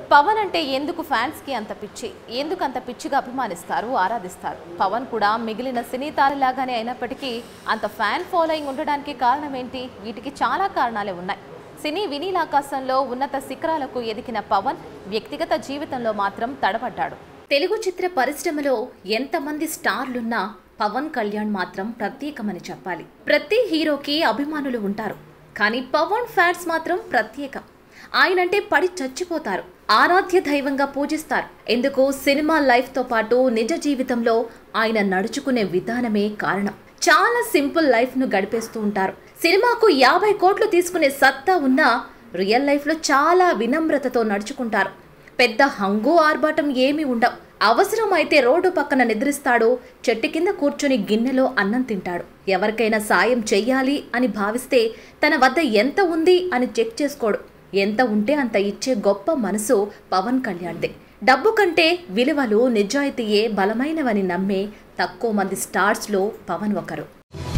పవన్ అంటే ఎందుకు ఫ్యాన్స్ కి అంత పిచ్చి ఎందుకు అంత పిచ్చిగా అభిమానిస్తారు ఆరాధిస్తారు పవన్ కూడా మిగిలిన సినీ తారలాగానే అయినప్పటికీ అంత ఫ్యాన్ ఫాలోయింగ్ ఉండడానికి కారణం ఏంటి వీటికి చాలా కారణాలే ఉన్నాయి సినీ వినీలాకాశంలో ఉన్నత శిఖరాలకు ఎదిగిన పవన్ వ్యక్తిగత జీవితంలో మాత్రం తడబడ్డాడు తెలుగు చిత్ర పరిశ్రమలో ఎంతమంది స్టార్లున్నా పవన్ కళ్యాణ్ మాత్రం ప్రత్యేకమని చెప్పాలి ప్రతి హీరోకి అభిమానులు ఉంటారు కానీ పవన్ ఫ్యాన్స్ మాత్రం ప్రత్యేకం ఆయనంటే పడి చచ్చిపోతారు ఆరాధ్య దైవంగా పూజిస్తారు ఎందుకు సినిమా లైఫ్ తో పాటు నిజ జీవితంలో ఆయన నడుచుకునే విధానమే కారణం చాలా సింపుల్ లైఫ్ ను గడిపేస్తూ ఉంటారు సినిమాకు యాభై కోట్లు తీసుకునే సత్తా ఉన్నా రియల్ లైఫ్ లో చాలా వినమ్రతతో నడుచుకుంటారు పెద్ద హంగు ఆర్భాటం ఏమీ ఉండవు అవసరం అయితే రోడ్డు పక్కన నిద్రిస్తాడు చెట్టు కింద కూర్చొని గిన్నెలో అన్నం తింటాడు ఎవరికైనా సాయం చెయ్యాలి అని భావిస్తే తన వద్ద ఎంత ఉంది అని చెక్ చేసుకోడు ఎంత ఉంటే అంత ఇచ్చే గొప్ప మనసు పవన్ కళ్యాణ్దే డబ్బు కంటే విలువలు నిజాయితీయే బలమైనవని నమ్మే తక్కువ మంది స్టార్స్లో పవన్ ఒకరు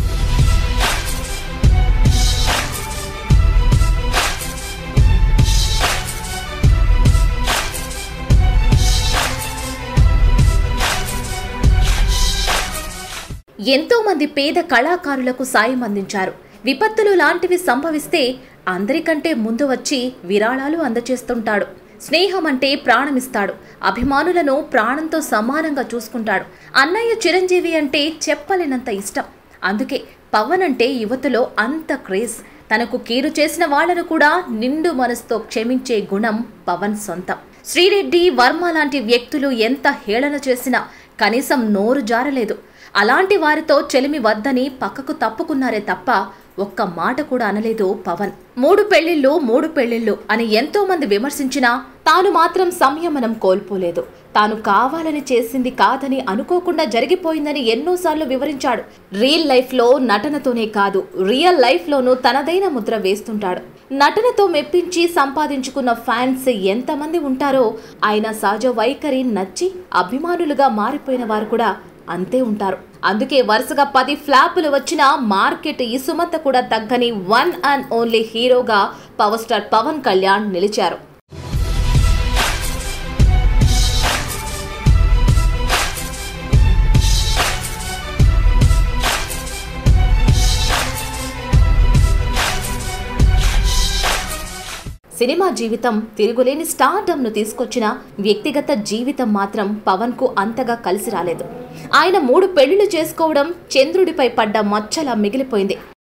ఎంతో మంది పేద కళాకారులకు సాయం అందించారు విపత్తులు లాంటివి సంభవిస్తే అందరికంటే ముందు వచ్చి విరాళాలు అందచేస్తుంటాడు స్నేహం అంటే ప్రాణమిస్తాడు అభిమానులను ప్రాణంతో సమానంగా చూసుకుంటాడు అన్నయ్య చిరంజీవి అంటే చెప్పలేనంత ఇష్టం అందుకే పవన్ అంటే యువతలో అంత క్రేజ్ తనకు కీడు చేసిన వాళ్లను కూడా నిండు మనసుతో క్షమించే గుణం పవన్ సొంతం శ్రీరెడ్డి వర్మ లాంటి వ్యక్తులు ఎంత హేళన చేసినా కనీసం నోరు జారలేదు అలాంటి వారితో చెలిమి వద్దని పక్కకు తప్పుకున్నారే తప్ప ఒక్క మాట కూడా అనలేదు పవన్ మూడు పెళ్లిళ్ళు మూడు పెళ్లిళ్ళు అని ఎంతో మంది విమర్శించినా తాను మాత్రం సంయమనం కోల్పోలేదు తాను కావాలని చేసింది కాదని అనుకోకుండా జరిగిపోయిందని ఎన్నోసార్లు వివరించాడు రియల్ లైఫ్ లో నటనతోనే కాదు రియల్ లైఫ్ లోనూ తనదైన ముద్ర వేస్తుంటాడు నటనతో మెప్పించి సంపాదించుకున్న ఫ్యాన్స్ ఎంతమంది ఉంటారో ఆయన సహజ వైఖరి నచ్చి అభిమానులుగా మారిపోయిన వారు కూడా అంతే ఉంటారు అందుకే వరుసగా పది ఫ్లాపులు వచ్చిన మార్కెట్ ఇసుమత కూడా తగ్గని వన్ అండ్ ఓన్లీ హీరోగా పవర్ స్టార్ పవన్ కళ్యాణ్ నిలిచారు సినిమా జీవితం తిరుగులేని స్టార్డమ్ ను తీసుకొచ్చిన వ్యక్తిగత జీవితం మాత్రం పవన్ కు అంతగా కలిసి రాలేదు ఆయన మూడు పెళ్లిళ్లు చేసుకోవడం చంద్రుడిపై పడ్డ మచ్చలా మిగిలిపోయింది